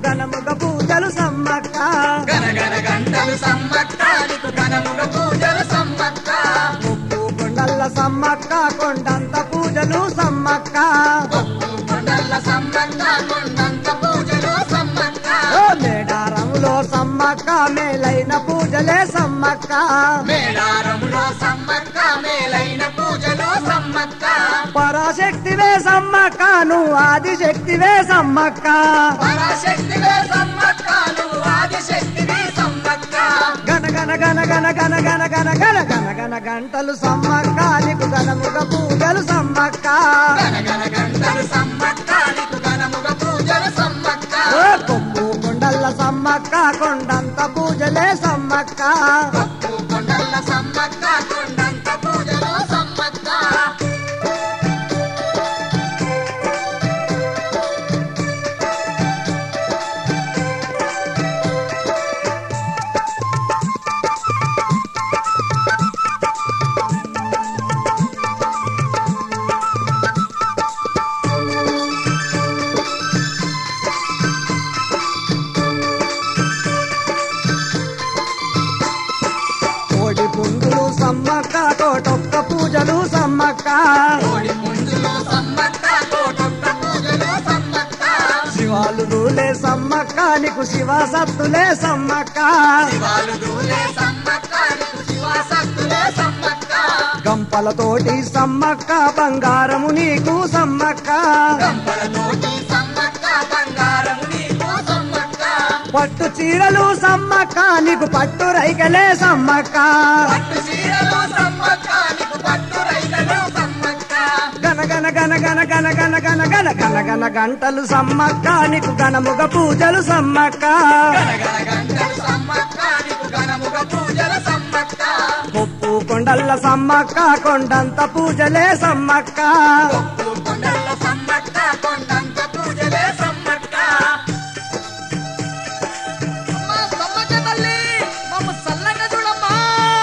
ఘనముగ పూజలు సమ్మక్క గనగన గంటలు సమ్మక్కానికి ఘనముగ పూజలు సమ్మక్క ముక్కు కొండల్ల సమ్మక్క కొండంత పూజలు సమ్మక్క కొండల్ల సమ్మక్క కొండంత పూజలు సమ్మక్క ఓ మేడారంలో సమ్మక్క మేలైన పూజలే సమ్మక్క మేడారములో సమ్మక్క మేలైన పూజలు సమ్మక్క పరాశక్తివే సమ్మక్క నువ్వు ఆదిశక్తివే సమ్మక్క పరాశక్తివే సమ్మక్క నువ్వు ఆదిశక్తివి సమ్మక్క గన గన గన గన గన గన గన గన గన గన గంటలు సమ్మక్క నీకు ఘనముగ పూజలు సమ్మక్క గనగన గంటలు సమ్మక్కానికి ఘనముగ పూజలు సమ్మక్క ఓ కొప్పు కొండల్ల సమ్మక్క కొండంత పూజలే సమ్మక్క కొండల్ల సమ్మక్క కొండంత పూజలు సమ్మక్క కోడి పుండులు సమ్మక్క కోటొక్క పూజలు సమ్మక్క కోడి పుంజులు సమ్మక్క కోటొక్క పూజలు సమ్మక్క శివాలు రూలే సమ్మక్క నీకు శివ సత్తులే సమ్మక్క శివాలు దూలే సమ్మక్క నీకు శివాసత్తులే సమ్మక్క గంపలతోటి సమ్మక్క బంగారము నీకు సమ్మక్క గంపలతోటి సమ్మక్క బంగారము నీకు సమ్మక్క పట్టు చీరలు సమ్మక్క నీకు పట్టు రైకలే సమ్మక్క పట్టు చీరలు సమ్మక్క నీకు పట్టు రైతలు సమ్మక్క గన గన గన గన గన గన గన గన గన గన గంటలు సమ్మక్క నీకు గణముగ పూజలు సమ్మక్క గనగన గంటలు సమ్మక్క నీకు ఘనముగ పూజలు సమ్మక్క ముప్పు కొండల్ల సమ్మక్క కొండంత పూజలే సమ్మక్క కొప్పు కొండల సమ్మక్క కొండంత పూజలే సమ్మక్క అమ్మా సమ్మక్క తల్లి మమ్మ సల్లంగా చూడమ్మా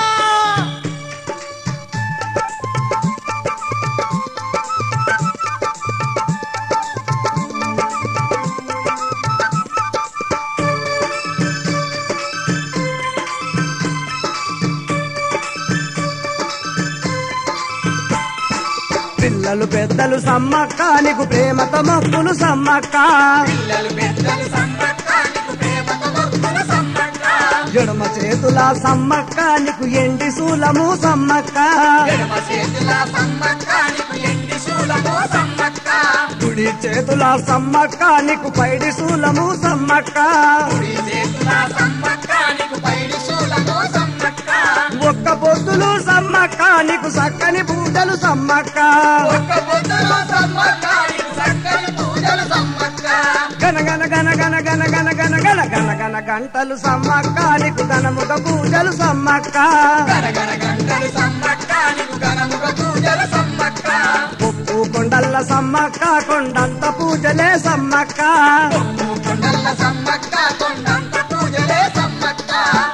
పిల్లలు పెద్దలు సమ్మక్క నీకు ప్రేమతో మొక్కులు సమ్మక్క పిల్లలు పెద్దలు సమ్మక్క నీకు ప్రేమతో మొక్కులు సమ్మక్క ఎడమ చేతుల సమ్మక్క నీకు ఎండి శూలము సమ్మక్క ఎడమ చేతుల సమ్మక్క నీకు ఎండి శూలము సమ్మక్క కుడి చేతుల సమ్మక్క నీకు పైడి శూలము సమ్మక్క కుడి చేతుల సమ్మక్క నీకు పైడి శూలము సమ్మక్క ఒక్క పొద్దులు సమ్మక్క నీకు చక్కని పూజలు సమ్మక్క ఒక్క పొద్దులు సమ్మక్క నీకు చక్కని పూజలు సమ్మక్క గన గన గన గన గన గన గన గన గన గన గంటలు సమ్మక్క నీకు ఘనముగ పూజలు సమ్మక్క గనగన గంటలు సమ్మక్క నీకు ఘనముగ పూజలు సమ్మక్క ఉప్పు కొండల్ల సమ్మక్క కొండంత పూజలే సమ్మక్క కొండల్ల సమ్మక్క కొండంత పూజలే సమ్మక్క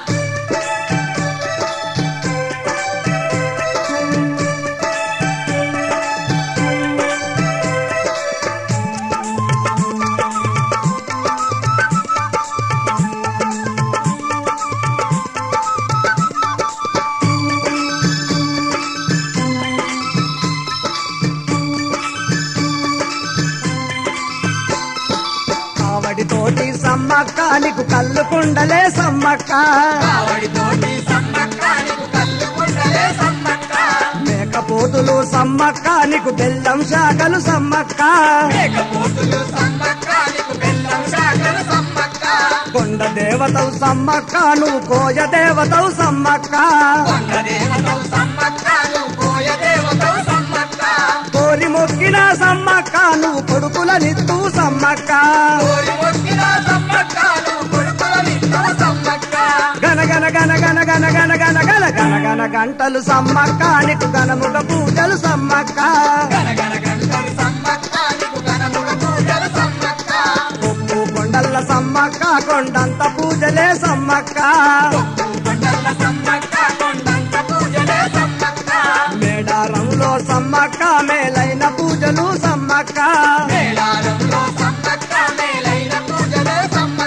ఆవడితోటి సమ్మక్క నీకు కళ్ళు కుండలే సమ్మక్క కావడితోటి సమ్మక్క నీకు కళ్ళు కుండలే సమ్మక్క మేకపోతులు సమ్మక్క నీకు బెల్లం శాఖలు సమ్మక్క మేకపోతులు సమ్మక్క నీకు బెల్లం శాఖలు సమ్మక్క కొండ దేవతవు సమ్మక్క నువ్వు కోయ దేవతవు సమ్మక్క కొండ దేవతవు సమ్మక్క నువ్వు కోయ దేవతవు సమ్మక్క కోరి మొక్కిన సమ్మక్క నువ్వు కొడుకుల నిత్తు సమ్మక్క కోరి మొక్కిన సమ్మక్క నువ్వు కొడుకుల నిత్యము సమ్మక్క గన గన గన గన గన గన గన గన గన గన గంటలు సమ్మక్క నీకు గనముగ పూజలు సమ్మక్క గనగన గంటలు సమ్మక్క నీకు ఘనముగ పూజలు సమ్మక్క ఉప్పు కొండల్ల సమ్మక్క కొండంత పూజలే సమ్మక్క కొండల్ల సమ్మక్క కొండంత పూజలే సమ్మక్క మేడారంలో సమ్మక్క మేలైన పూజలు సమ్మక్క మేళారంలో సమ్మక్క మేలైన పూజలే సమ్మక్క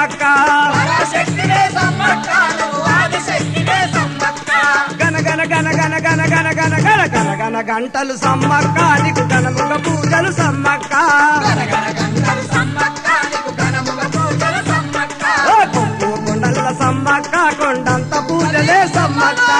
సమ్మక్క పరాశక్తివే సమ్మక్క నువ్వు ఆదిశక్తివే సమ్మక్క గన గన గన గన గన గన గన గన గన గన గంటలు సమ్మక్క నీకు గణముగ పూజలు సమ్మక్క గనగన గంటలు సమ్మక్క నీకు ఘనముగ పూజలు సమ్మక్క ఓ కొప్పు కొండల సమ్మక్క కొండంత పూజలే సమ్మక్క